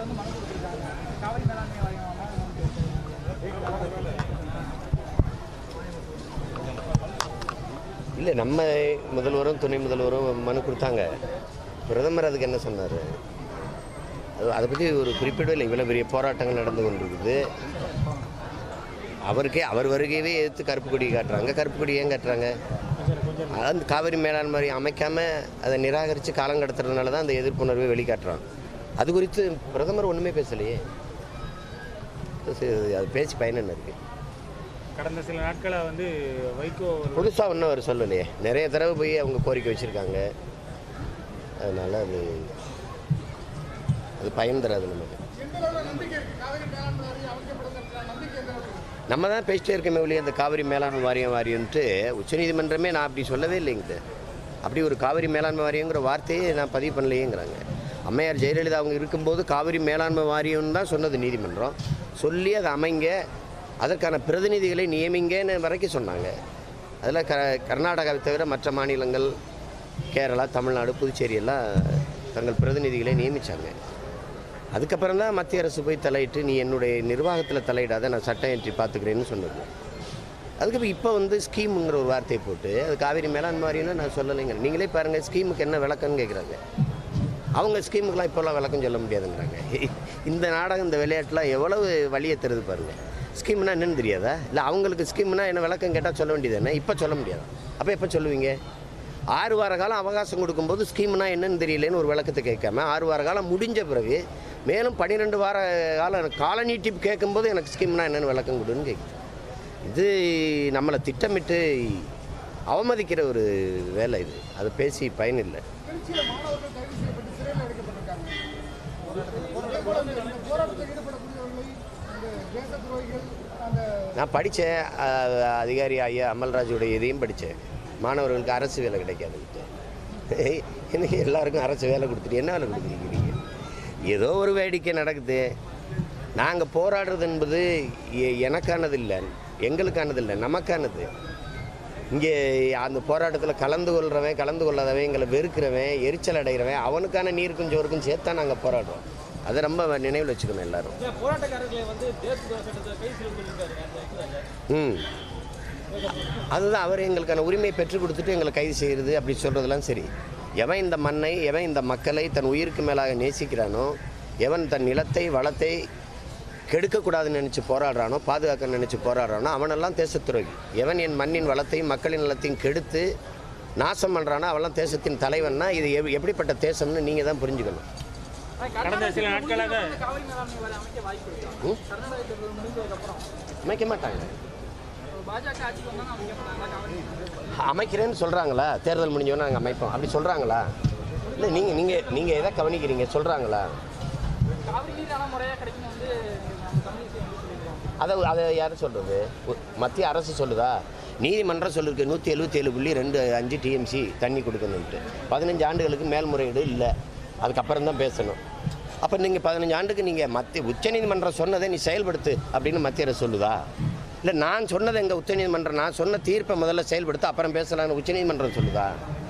வந்து மனு கொடுத்துருக்காங்க காவிரி மேலாண்மை வாரியம் இல்லை நம்ம முதல்வரும் துணை முதல்வரும் மனு கொடுத்தாங்க பிரதமர் அதுக்கு என்ன சொன்னார் அது அதை பற்றி ஒரு குறிப்பிடவே இல்லை இவ்வளோ பெரிய போராட்டங்கள் நடந்து கொண்டிருக்குது அவருக்கே அவர் வருகையவே எதிர்த்து கருப்பு கொடி காட்டுறாங்க கருப்பு கொடி ஏன் காட்டுறாங்க அந்த காவிரி மேலாண்மை வாரியம் அமைக்காமல் அதை நிராகரித்து காலம் கடத்துறதுனால தான் அந்த எதிர்ப்புணர்வை வெளிக்காட்டுறான் அது குறித்து பிரதமர் ஒன்றுமே பேசலையே அது அது பேசி பயன் என்ன இருக்குது கடந்த சில நாட்களாக வந்து வைகோ ஒரு புதுசாக ஒன்றும் அவர் சொல்லலையே நிறைய தடவை போய் அவங்க கோரிக்கை வச்சுருக்காங்க அதனால் அது அது பயன் தராது நமக்கு நம்ம தான் பேசிட்டே இருக்கமே ஒழிய அந்த காவிரி மேலாண்மை வாரியம் வாரியம்ன்ட்டு உச்சநீதிமன்றமே நான் அப்படி சொல்லவே இல்லைங்க அப்படி ஒரு காவிரி மேலாண்மை வாரியங்கிற வார்த்தையே நான் பதிவு பண்ணலையேங்கிறாங்க அம்மையார் ஜெயலலிதா அவங்க இருக்கும்போது காவிரி மேலாண்மை வாரியம்னு தான் சொன்னது நீதிமன்றம் சொல்லி அதை அமைங்க அதற்கான பிரதிநிதிகளை நியமிங்கன்னு வரைக்கும் சொன்னாங்க அதில் க கர்நாடகாவை தவிர மற்ற மாநிலங்கள் கேரளா தமிழ்நாடு புதுச்சேரி எல்லாம் தங்கள் பிரதிநிதிகளை நியமித்தாங்க அதுக்கப்புறம் தான் மத்திய அரசு போய் தலையிட்டு நீ என்னுடைய நிர்வாகத்தில் தலையிடாத நான் சட்டம் ஏற்றி பார்த்துக்கிறேன்னு சொன்னது அதுக்கப்புறம் இப்போ வந்து ஸ்கீமுங்கிற ஒரு வார்த்தையை போட்டு அது காவிரி மேலாண்மை வாரியம்னு நான் சொல்லலைங்க நீங்களே பாருங்கள் ஸ்கீமுக்கு என்ன விளக்கம்னு கேட்குறாங்க அவங்க ஸ்கீமுக்கெலாம் இப்போல்லாம் விளக்கம் சொல்ல முடியாதுங்கிறாங்க இந்த நாடகம் இந்த விளையாட்டுலாம் எவ்வளவு வழியை தருது பாருங்கள் ஸ்கீம்னா என்னன்னு தெரியாதா இல்லை அவங்களுக்கு ஸ்கீம்னா என்ன விளக்கம் கேட்டால் சொல்ல வேண்டியது என்ன இப்போ சொல்ல முடியாதா அப்போ எப்போ சொல்லுவீங்க ஆறு வார காலம் அவகாசம் கொடுக்கும்போது ஸ்கீம்னா என்னன்னு தெரியலன்னு ஒரு விளக்கத்தை கேட்காம ஆறு வார காலம் முடிஞ்ச பிறகு மேலும் பன்னிரெண்டு வார காலம் கால நீட்டிப்பு கேட்கும்போது எனக்கு ஸ்கீம்னா என்னென்னு விளக்கம் கொடுன்னு கேட்குது இது நம்மளை திட்டமிட்டு அவமதிக்கிற ஒரு வேலை இது அதை பேசி பயனில்லை திருச்சியில் மாணவர்கள் கைது செய்யப்பட்டு சிறையில் அடைக்கப்பட்டிருக்காங்க அதே போல இந்த இந்த போராட்டத்தில் ஈடுபடக்கூடியவர்களை இந்த தேச துரோகிகள் அந்த நான் படித்தேன் அதிகாரி ஐயா அமல்ராஜுடைய இதையும் படித்தேன் மாணவர்களுக்கு அரசு வேலை கிடைக்காதுன்ட்டு எனக்கு எல்லாருக்கும் அரசு வேலை கொடுத்துட்டு என்ன வேலை கொடுக்குறீங்க நீங்கள் ஏதோ ஒரு வேடிக்கை நடக்குது நாங்கள் போராடுறது என்பது எ- எனக்கானது இல்லை எங்களுக்கானது இல்லை நமக்கானது இங்கே அந்த போராட்டத்தில் கலந்து கொள்கிறவன் கலந்து கொள்ளாதவன் எங்களை வெறுக்கிறவன் எரிச்சல் அடைகிறவன் அவனுக்கான நீருக்கும் ஜோருக்கும் சேர்த்து தான் நாங்கள் போராடுறோம் அதை ரொம்ப நினைவில் வச்சுக்கணும் எல்லாரும் போராட்டக்காரர்களை வந்து தேசத்துவ சட்டத்தை கை செய்ய சொல்லியிருக்காரு அந்த இடத்துல ம் அதுதான் அவர் எங்களுக்கான உரிமையை பெற்றுக் கொடுத்துட்டு எங்களை கைது செய்கிறது அப்படி சொல்கிறதெல்லாம் சரி எவன் இந்த மண்ணை எவன் இந்த மக்களை தன் உயிருக்கு மேலாக நேசிக்கிறானோ எவன் தன் நிலத்தை வளத்தை கெடுக்கக்கூடாதுன்னு நினச்சி போராடுறானோ பாதுகாக்க நினச்சி போராடுறானோ அவனெல்லாம் தேசத்துரோகி எவன் என் மண்ணின் வளத்தையும் மக்களின் நலத்தையும் கெடுத்து நாசம் பண்ணுறானோ அவெல்லாம் தேசத்தின் தலைவன்னா இது எப்- எப்படிப்பட்ட தேசம்னு நீங்கள் தான் புரிஞ்சுக்கணும் கடந்த சில நாட்களாக காவிரி மேலாண்மை வாரியம் அமைக்க வாய்ப்பு இருக்கா ம்? கர்நாடக தேர்தல் முடிந்ததுக்கப்புறம் அமைக்க மாட்டாங்க பாஜக ஆட்சிக்கு வந்தாலும் அமைக்க மாட்டாங்களா காவிரி மேலாண்மை? அமைக்கிறேன்னு சொல்கிறாங்களா தேர்தல் முடிஞ்சோன்னே நாங்கள் அமைப்போம் அப்படி சொல்கிறாங்களா இல்லை நீங்கள் நீங்கள் நீங்கள் எதை கவனிக்கிறீங்க சொல்கிறாங்களா காவிரி நீர் ஆனால் முறையாக கிடைக்கும் வந்து நம்ம தமிழிசை வந்து சொல்லியிருக்காங்க அதை அதை யார் சொல்கிறது மத்திய அரசு சொல்லுதா நீதிமன்றம் சொல்லிருக்கு நூற்றி எழுபத்தி ஏழு புள்ளி ரெண்டு அஞ்சு டிஎம்சி தண்ணி கொடுக்கணுன்ட்டு பதினஞ்சு ஆண்டுகளுக்கு மேல்முறையீடு இல்லை அதுக்கப்புறம் தான் பேசணும் அப்போ நீங்கள் பதினஞ்சு ஆண்டுக்கு நீங்கள் மத்திய உச்சநீதிமன்றம் சொன்னதை நீ செயல்படுத்து அப்படின்னு மத்திய அரசு சொல்லுதா இல்லை நான் சொன்னதை எங்கள் உச்சநீதிமன்றம் நான் சொன்ன தீர்ப்பை முதல்ல செயல்படுத்த அப்புறம் பேசலாம்னு உச்சநீதிமன்றம் சொல்லுதா